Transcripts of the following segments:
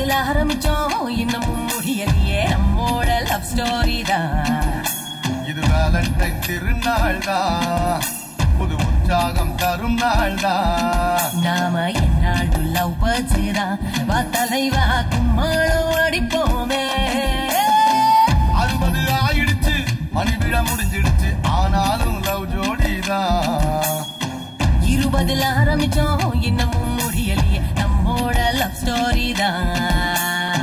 இருபதுல ஆரம்பிச்சோம் இன்னமும் முடியலையே நம்மோட லவ் ஸ்டோரி தான் இது வேலண்டைன் திருநாள் தான் புது உற்சாகம் தரும் நாள் தான் நாம என்னாடு லவ் பச்சுதான் வா தலைவா கும்மாளம் அடிப்போமே அறுபது ஆயிடுச்சு மணி விழ முடிஞ்சிடுச்சு ஆனாலும் லவ் ஜோடி தான் இருபதுல ஆரம்பிச்சோம் இன்னமும் முடியலையே நம்மோட லவ் ஸ்டோரி தான்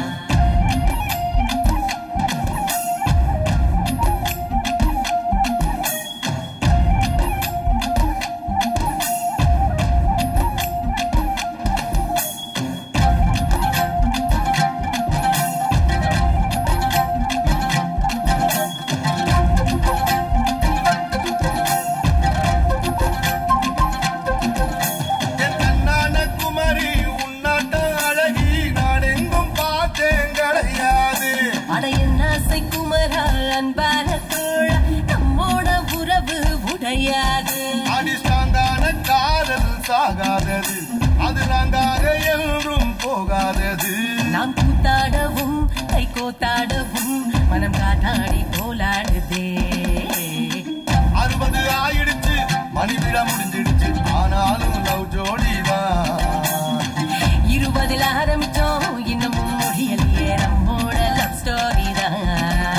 என் கண்ணான குமரி உன்னாட்ட அழகி நான் எங்கும் பார்த்தேன் கிடையாது அட என்ன ஆசை குமரா அன்பான தோழா நம்மோட உறவு உடையாது அடிஸ்டாந்தான காதல் சாகாதது அது நாங்காக என்றும் போகாதது நாம் கூத்தாடவும் கை கோத்தாடவும் மனம் காட்டாடி போலாடுதே அறுபது ஆயிடுச்சு மணி விழ முடிஞ்சிடுச்சு ஆனாலும் லவ் ஜோடி தான் இருபதில் ஆரம்பிச்சோம் இன்னமும் முடியலையே நம்மோட லவ் ஸ்டோரி தான்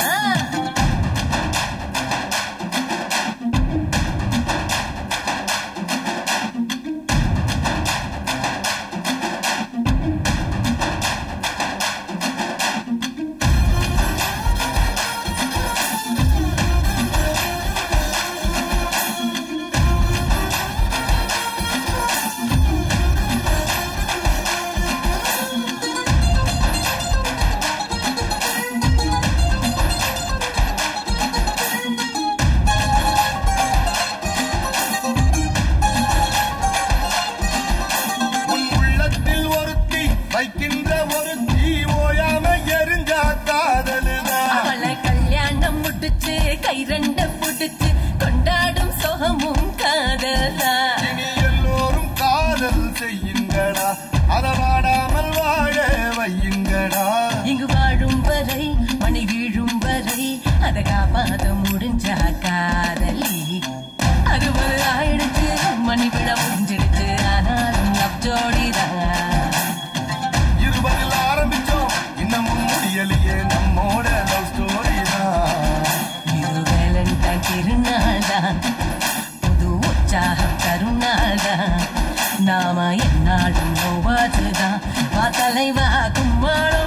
உன் உள்ளத்தில் ஒருத்தி வைக்கின்ற ஒருத்தி ஓயாம எரிஞ்சா காதலுதான் அவளை கல்யாணம் முடிச்சு கை ரெண்ட புடிச்சு கொண்டாடும் சொகமும் காதலா இனி எல்லோரும் காதல் செய்யுங்கடா அறவாடாமல் வாழ வையுங்கடா இங்கு வாழும் வரை மணி வீழும் வரை அத காப்பாத முடிஞ்சா காதலி அறுபது ஆயிடுச்சு மணி விழ முடிஞ்சிடுச்சு ஆனாலும் லவ் ஜோடிதான் இருபதில் ஆரம்பிச்சோம் இன்னமும் முடியலையே நம்மோட லவ் ஸ்டோரி தான் இது வேலண்டைன் திருநாள் தான் புது உற்சாகம் தருநாள் தான் நாம என்னாலும் நோவாதுதான் வா தலைவா கும்மாளம்